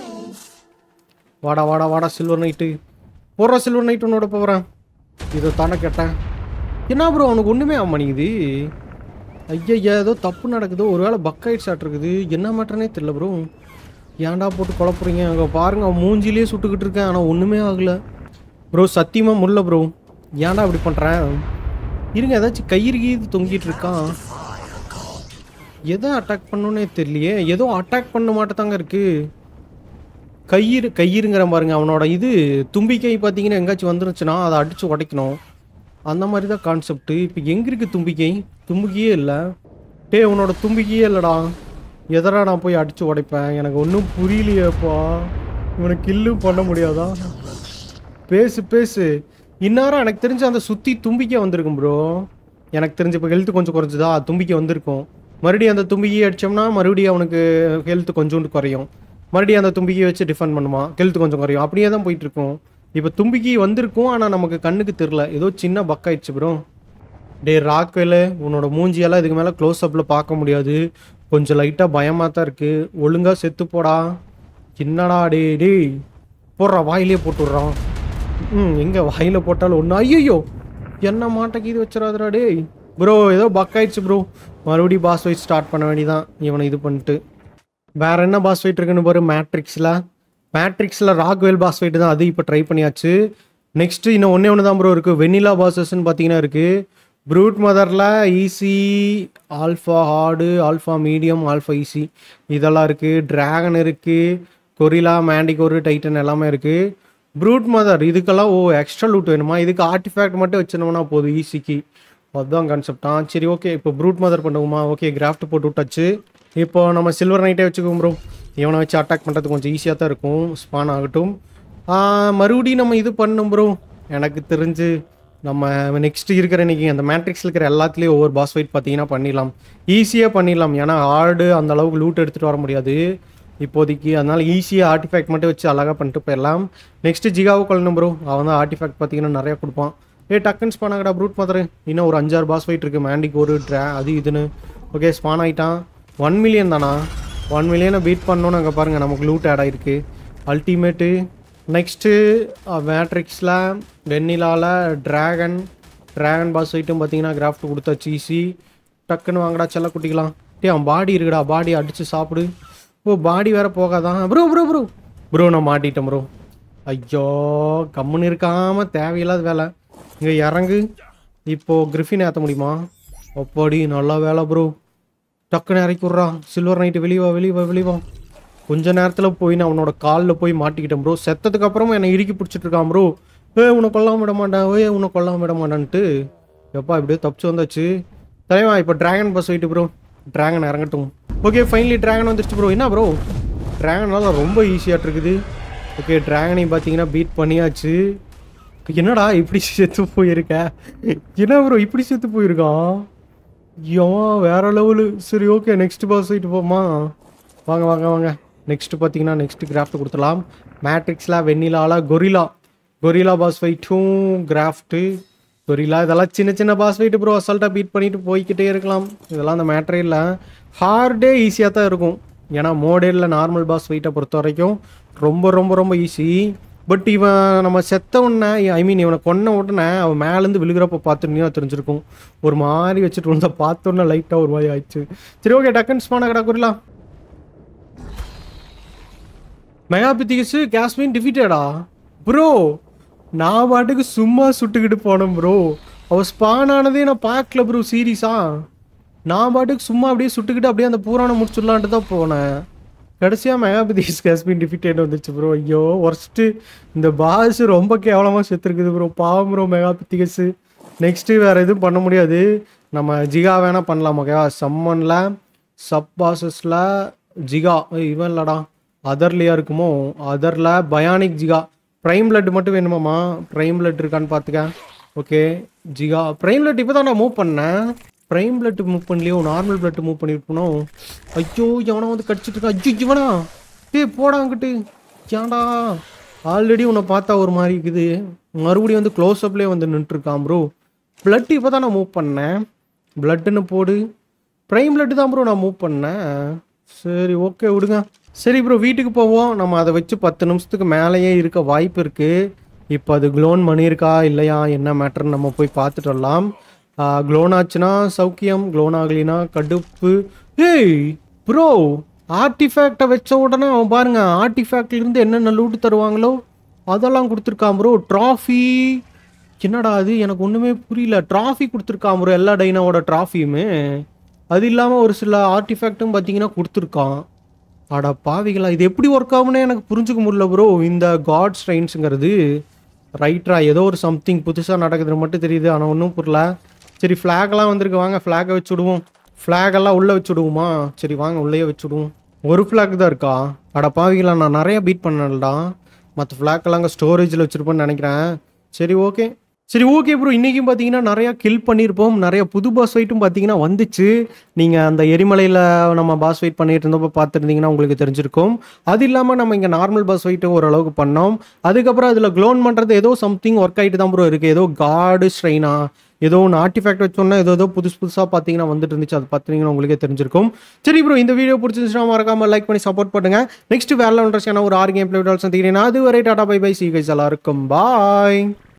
வாடா வாடா வாடா சில்வர் நைட்டு போடுற சில்வர் நைட் உன்னோட போகிறேன் இதை தானே கேட்டேன் என்ன ப்ரோ அவனுக்கு ஒன்றுமே ஆக மாட்டேங்குது ஐயா ஏதோ தப்பு நடக்குதோ ஒருவேளை பக்காயிட் ஷாட் இருக்குது என்ன மேட்டர்னே தெரியல ப்ரோ ஏன்டா போட்டு குழப்புறீங்க அங்கே பாருங்க அவன் மூஞ்சிலே சுட்டுக்கிட்டு இருக்கேன் ஆனால் ஒன்றுமே ஆகலை ப்ரோ சத்தியமாக முடியல ப்ரோ ஏன்டா இப்படி பண்ணுறேன் இருங்க ஏதாச்சும் கயிறு கீது தொங்கிட்டு இருக்கான் எதை அட்டாக் பண்ணணுன்னே தெரியலையே ஏதோ அட்டாக் பண்ண மாட்டேதாங்க இருக்கு கயிறு கயிறுங்கிற பாருங்க அவனோட இது தும்பிக்கை பார்த்தீங்கன்னா எங்காச்சும் வந்துருச்சுன்னா அதை அடித்து உடைக்கணும் அந்த மாதிரி தான் கான்செப்ட் இப்போ எங்கே இருக்கு தும்பிக்கை தும்பிக்கையே இல்லை டேய் உன்னோட தும்பிக்கையே இல்லைடா எதடா நான் போய் அடித்து உடைப்பேன் எனக்கு ஒன்றும் புரியலையேப்பா இவனுக்கு கில்லும் பண்ண முடியாதா பேசு பேசு இந்நேரம் எனக்கு தெரிஞ்ச அந்த சுற்றி தும்பிக்கை வந்திருக்கும் ப்ரோ எனக்கு தெரிஞ்ச இப்போ ஹெல்த் கொஞ்சம் குறைஞ்சுதா தும்பிக்கை வந்திருக்கும் மறுபடியும் அந்த தும்பிக்கையை அடித்தோம்னா மறுபடியும் அவனுக்கு ஹெல்த் கொஞ்சோண்டு குறையும் மறுபடியும் அந்த தும்பிக்கையை வச்சு டிஃபெண்ட் பண்ணுவான் ஹெல்த் கொஞ்சம் குறையும் அப்படியே தான் போயிட்டு இருக்கும் இப்போ தும்பிக்கை வந்திருக்கும் ஆனால் நமக்கு கண்ணுக்கு தெரில ஏதோ சின்ன பக் ஆயிடுச்சு ப்ரோ டே ராக்வேலு உன்னோட மூஞ்சியெல்லாம் இதுக்கு மேலே க்ளோஸ் அப்பில் பார்க்க முடியாது கொஞ்சம் லைட்டாக பயமாக தான் இருக்குது ஒழுங்காக செத்து போடா என்னடா டே டேய் போடுறா வாயிலே போட்டு விட்றான் ம் எங்கே வாயில் போட்டாலும் ஒன்று ஐயோ என்ன மாட்டைக்கு இது வச்சிடாதடா டேய் ப்ரோ ஏதோ பக் ஆயிடுச்சு ப்ரோ மறுபடியும் பாஸ் ஃபைட் ஸ்டார்ட் பண்ண வேண்டியதான் இவனை இது பண்ணிட்டு வேற என்ன பாஸ் ஃபைட் இருக்குன்னு பாரு மேட்ரிக்ஸில் மேட்ரிக்ஸில் ராக்வெல் பாஸ் ஃபைட் தான் அது இப்போ ட்ரை பண்ணியாச்சு நெக்ஸ்ட் இன்னும் ஒன்றே ஒன்று தான் ப்ரோ இருக்குது வெனிலா பாசஸ்ன்னு பார்த்தீங்கன்னா இருக்குது ப்ரூட் மதரில் easy alpha hard alpha medium alpha easy இதெல்லாம் இருக்குது டிராகன் இருக்குது கொரிலா மேண்டிகோரு டைட்டன் எல்லாமே இருக்குது ப்ரூட் மதர் இதுக்கெல்லாம் ஓ எக்ஸ்ட்ரா லூட் வேணுமா இதுக்கு ஆர்டிஃபேக்ட் மட்டும் வச்சிருந்தோம்னா போதும் ஈஸிக்கு அதுதான் கான்செப்டா சரி ஓகே இப்போ ப்ரூட் மதர் பண்ணுவோமா ஓகே கிராஃப்ட் போட்டு விட்டாச்சு இப்போ நம்ம சில்வர் நைட்டே வச்சுக்குவோம் ப்ரோ இவனை வச்சு அட்டாக் பண்ணுறது கொஞ்சம் ஈஸியாக தான் இருக்கும் ஸ்பான் ஆகட்டும் ஆ, மறுபடியும் நம்ம இது பண்ணணும் ப்ரோ எனக்கு தெரிஞ்சு நம்ம நெக்ஸ்ட் இருக்கிற இன்னைக்கு அந்த மேட்ரிக்ஸில் இருக்கிற எல்லாத்துலேயும் ஒவ்வொரு பாஸ் ஃபைட் பார்த்தீங்கன்னா பண்ணிடலாம் ஈஸியாக பண்ணிடலாம் ஏன்னா ஹார்டு அந்த அளவுக்கு லூட் எடுத்துகிட்டு வர முடியாது இப்போதைக்கு அதனால ஈஸியாக ஆர்டிஃபேக்ட் மட்டும் வச்சு அழகாக பண்ணிட்டு போயிடலாம் நெக்ஸ்ட் ஜிகாவை கொள்ளணும் ப்ரோ அவன் தான் ஆர்டிஃபேக்ட் பார்த்தீங்கன்னா நிறையா கொடுப்பான் ஏ டக்குன்னு ஸ்பான் ஆகடா ப்ரூட் மதர் இன்னும் ஒரு அஞ்சாறு பாஸ் ஃபைட் இருக்குது மேண்டிக் ஒரு ட்ரா அது இதுன்னு ஓகே ஸ்பான் ஆகிட்டான் ஒன் மில்லியன் தானா ஒன் மில்லியனை பீட் பண்ணோன்னு அங்கே பாருங்கள் நமக்கு லூட் ஆட் ஆகிருக்கு அல்டிமேட்டு நெக்ஸ்ட்டு மேட்ரிக்ஸில் வெண்ணிலாவில் ட்ராகன் ட்ராகன் பாஸ் ஃபைட்டும் பார்த்தீங்கன்னா கிராஃப்ட் கொடுத்தாச்சு ஈஸி டக்குன்னு வாங்கடா செல்ல குட்டிக்கலாம் டே அவன் பாடி இருக்குடா பாடி அடித்து சாப்பிடு ஓ பாடி வேற போகாதான் ப்ரோ ப்ரோ ப்ரோ ப்ரோ நான் மாட்டிட்டேன் ப்ரோ ஐயோ கம்முன்னு இருக்காம தேவையில்லாத வேலை இங்கே இறங்கு இப்போ கிரிஃபின் ஏற்ற முடியுமா அப்பாடி நல்லா வேலை ப்ரோ டக்குன்னு இறக்கி விட்றா சில்வர் நைட்டு வெளியே வா வெளியே வா வெளியே வா கொஞ்ச நேரத்தில் போய் நான் அவனோட காலில் போய் மாட்டிக்கிட்டேன் ப்ரோ செத்ததுக்கு அப்புறமா என்னை இறுக்கி பிடிச்சிட்டு இருக்கான் ப்ரோ ஏ உன்னை கொல்லாம விட மாட்டேன் ஏ உன்னை கொல்லாம விட மாட்டேன்ட்டு எப்பா இப்படியே தப்பிச்சு வந்தாச்சு தலைவா இப்போ டிராகன் பஸ் போயிட்டு ப்ரோ டிராகன் இறங்கட்டும் ஓகே ஃபைனலி டிராகன் வந்துருச்சு ப்ரோ என்ன ப்ரோ டிராகனால ரொம்ப ஈஸியாக இருக்குது ஓகே டிராகனையும் பார்த்தீங்கன்னா பீட் பண்ணியாச்சு என்னடா இப்படி செத்து போயிருக்க என்ன ப்ரோ இப்படி செத்து போயிருக்கான் ஏன் வேற லெவலு சரி ஓகே நெக்ஸ்ட் பாஸ் ஆகிட்டு போமா வாங்க வாங்க வாங்க நெக்ஸ்ட் பார்த்தீங்கன்னா நெக்ஸ்ட் கிராஃப்ட் கொடுத்துலாம் மேட்ரிக்ஸில் வெண்ணிலால கொரிலா கொரிலா பாஸ் ஃபைட்டும் கிராஃப்ட்டு கொரிலா இதெல்லாம் சின்ன சின்ன பாஸ் ஃபைட்டு ப்ரோ அசால்ட்டாக பீட் பண்ணிட்டு போய்க்கிட்டே இருக்கலாம் இதெல்லாம் அந்த மேட்ரே இல்லை ஹார்டே ஈஸியாக தான் இருக்கும் ஏன்னா மோடேலில் நார்மல் பாஸ் ஃபைட்டை பொறுத்த வரைக்கும் ரொம்ப ரொம்ப ரொம்ப ஈஸி பட் இவன் நம்ம செத்த உடனே ஐ மீன் இவனை கொன்ன உடனே அவன் மேலேருந்து விழுகிறப்ப பார்த்துருந்தீங்கன்னா தெரிஞ்சிருக்கும் ஒரு மாதிரி வச்சுட்டு வந்தா பார்த்தோன்னே லைட்டாக ஒரு மாதிரி ஆயிடுச்சு சரி ஓகே டக்குன்னு ஸ்பான கடா குறிலாம் மெகா பித்திகஸ் கேஸ்மின் டிஃபிட்டடா ப்ரோ நான் பாட்டுக்கு சும்மா சுட்டுக்கிட்டு போனேன் ப்ரோ அவள் ஸ்பான் ஆனதே நான் பார்க்கல ப்ரோ சீரியஸா நான் பாட்டுக்கு சும்மா அப்படியே சுட்டுக்கிட்டு அப்படியே அந்த பூரானை முடிச்சிடலான்ட்டு தான் போனேன் கடைசியாக மெகாபதிஸ் கேஸ்பின் டிஃபிட்டேட் வந்துச்சு ப்ரோ ஐயோ ஒர்ஸ்ட்டு இந்த பாஸ் ரொம்ப கேவலமாக செத்துருக்குது ப்ரோ பாவம் ப்ரோ மெகாபித்திகஸ் நெக்ஸ்ட்டு வேறு எதுவும் பண்ண முடியாது நம்ம ஜிகா வேணால் பண்ணலாம் ஓகேவா சம்மனில் சப் பாசஸில் ஜிகா ஏய், இவன் இல்லடா அதர்லையா இருக்குமோ அதரில் பயானிக் ஜிகா ப்ரைம் பிளட் மட்டும் வேணுமாம்மா ப்ரைம் பிளட் இருக்கான்னு பார்த்துக்க ஓகே ஜிகா ப்ரைம் பிளட் இப்போ தான் நான் மூவ் பண்ணேன் ப்ரைம் பிளட் மூவ் பண்ணலையோ நார்மல் பிளட் மூவ் பண்ணிருப்பனோ ஐயோ எவனா வந்து கடிச்சிட்டு இருக்கா ஐயோ இவனா டேய் போடா அங்கிட்டு ஏன்டா ஆல்ரெடி உன்னை பார்த்தா ஒரு மாதிரி இருக்குது மறுபடியும் வந்து க்ளோஸ் அப்லேயே வந்து நின்றுருக்கான் ப்ரோ பிளட் இப்போ தான் நான் மூவ் பண்ணேன் பிளட்டுன்னு போடு ப்ரைம் பிளட் தான் ப்ரோ நான் மூவ் பண்ணேன் சரி ஓகே விடுங்க சரி ப்ரோ வீட்டுக்கு போவோம் நம்ம அதை வச்சு பத்து நிமிஷத்துக்கு மேலேயே இருக்க வாய்ப்பு இருக்குது இப்போ அது க்ளோன் பண்ணியிருக்கா இல்லையா என்ன மேட்டர்னு நம்ம போய் பார்த்துட்டு வரலாம் க்ளோன் ஆச்சுன்னா சௌக்கியம் க்ளோன் ஆகலினா கடுப்பு ஏய் ப்ரோ ஆர்டிஃபேக்டை வச்ச உடனே அவன் பாருங்க artifact ல இருந்து என்னென்ன லூட்டு தருவாங்களோ அதெல்லாம் கொடுத்துருக்கான் ப்ரோ ட்ராஃபி என்னடா அது எனக்கு ஒன்றுமே புரியல ட்ராஃபி கொடுத்துருக்கான் ப்ரோ எல்லா டைனாவோட ட்ராஃபியுமே அது இல்லாமல் ஒரு சில ஆர்டிஃபேக்ட்டும் பார்த்தீங்கன்னா கொடுத்துருக்கான் அட பாவிகளா இது எப்படி ஒர்க் ஆகும்னே எனக்கு புரிஞ்சுக்க முடியல ப்ரோ இந்த காட் ஸ்ட்ரைன்ஸுங்கிறது ரைட்ரா ஏதோ ஒரு சம்திங் புதுசாக நடக்குதுன்னு மட்டும் தெரியுது ஆனால் ஒன்றும் புரியல சரி ஃப்ளாக்லாம் வந்திருக்கு வாங்க ஃப்ளாகை வச்சு விடுவோம் ஃப்ளாக் எல்லாம் உள்ளே வச்சு விடுவோமா சரி வாங்க உள்ளேயே வச்சு விடுவோம் ஒரு ஃப்ளாக் தான் இருக்கா அட பாவிகளா நான் நிறைய பீட் பண்ணலடா மற்ற ஃப்ளாக்கெல்லாம் அங்கே ஸ்டோரேஜில் வச்சுருப்பேன்னு நினைக்கிறேன் சரி ஓகே சரி ஓகே ப்ரோ இன்றைக்கும் பார்த்தீங்கன்னா நிறையா கில் பண்ணியிருப்போம் நிறைய புது பாஸ் ஃபைட்டும் பார்த்தீங்கன்னா வந்துச்சு நீங்கள் அந்த எரிமலையில் நம்ம பாஸ் ஃபைட் பண்ணிட்டு இருந்தப்போ பார்த்துருந்தீங்கன்னா உங்களுக்கு தெரிஞ்சிருக்கும் அது இல்லாமல் நம்ம இங்கே நார்மல் பாஸ் ஃபைட்டு ஓரளவுக்கு பண்ணோம் அதுக்கப்புறம் அதில் க்ளோன் பண்ணுறது ஏதோ சம்திங் ஒர்க் ஆகிட்டு தான் ப்ரோ இருக்குது ஏதோ காடு ஸ்ட்ரைனா ஏதோ ஒன்று ஆர்டிஃபேக்ட் வச்சோன்னா ஏதோ ஏதோ புதுசு புதுசாக பார்த்தீங்கன்னா வந்துட்டு இருந்துச்சு அது பார்த்தீங்கன்னா உங்களுக்கே தெரிஞ்சிருக்கும் சரி ப்ரோ இந்த வீடியோ பிடிச்சிருந்துச்சுன்னா மறக்காம லைக் பண்ணி சப்போர்ட் பண்ணுங்க நெக்ஸ்ட் வேற லெவல் ஒரு ஆறு கேம் பிளே சந்திக்கிறேன் அது வரை டாடா பை பை சி கைஸ் எல்லாருக்கும் பாய்